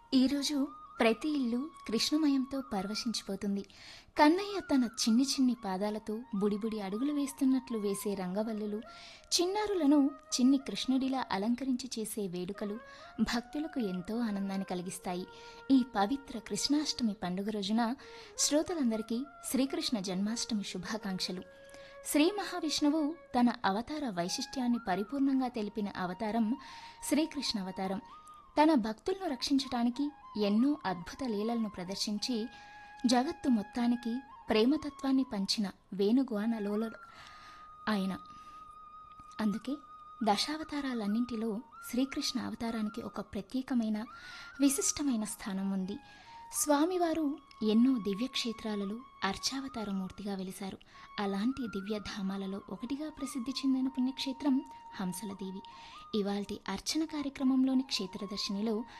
ఈరోజు ప్రతి ఇల్లు కృష్ణమయంతో పరవశించిపోతుంది కన్నయ్య తన చిన్ని చిన్ని పాదాలతో బుడిబుడి అడుగులు వేస్తున్నట్లు వేసే రంగవల్లులు చిన్నారులను చిన్ని కృష్ణుడిలా అలంకరించి చేసే వేడుకలు భక్తులకు ఎంతో ఆనందాన్ని కలిగిస్తాయి ఈ పవిత్ర కృష్ణాష్టమి పండుగ రోజున శ్రోతలందరికీ శ్రీకృష్ణ జన్మాష్టమి శుభాకాంక్షలు శ్రీ మహావిష్ణువు తన అవతార వైశిష్ట్యాన్ని పరిపూర్ణంగా తెలిపిన అవతారం శ్రీకృష్ణ అవతారం తన భక్తులను రక్షించటానికి ఎన్నో అద్భుత లీలలను ప్రదర్శించి జగత్తు మొత్తానికి ప్రేమతత్వాన్ని పంచిన వేణుగానలోల ఆయన అందుకే దశావతారాలన్నింటిలో శ్రీకృష్ణ అవతారానికి ఒక ప్రత్యేకమైన విశిష్టమైన స్థానం ఉంది స్వామివారు ఎన్నో దివ్యక్షేత్రాలలో అర్చావతారమూర్తిగా వెలిశారు అలాంటి దివ్యధామాలలో ఒకటిగా ప్రసిద్ధి చెందిన పుణ్యక్షేత్రం హంసలదేవి ఇవాల్టి అర్చన కార్యక్రమంలోని క్షేత్రదర్శినిలో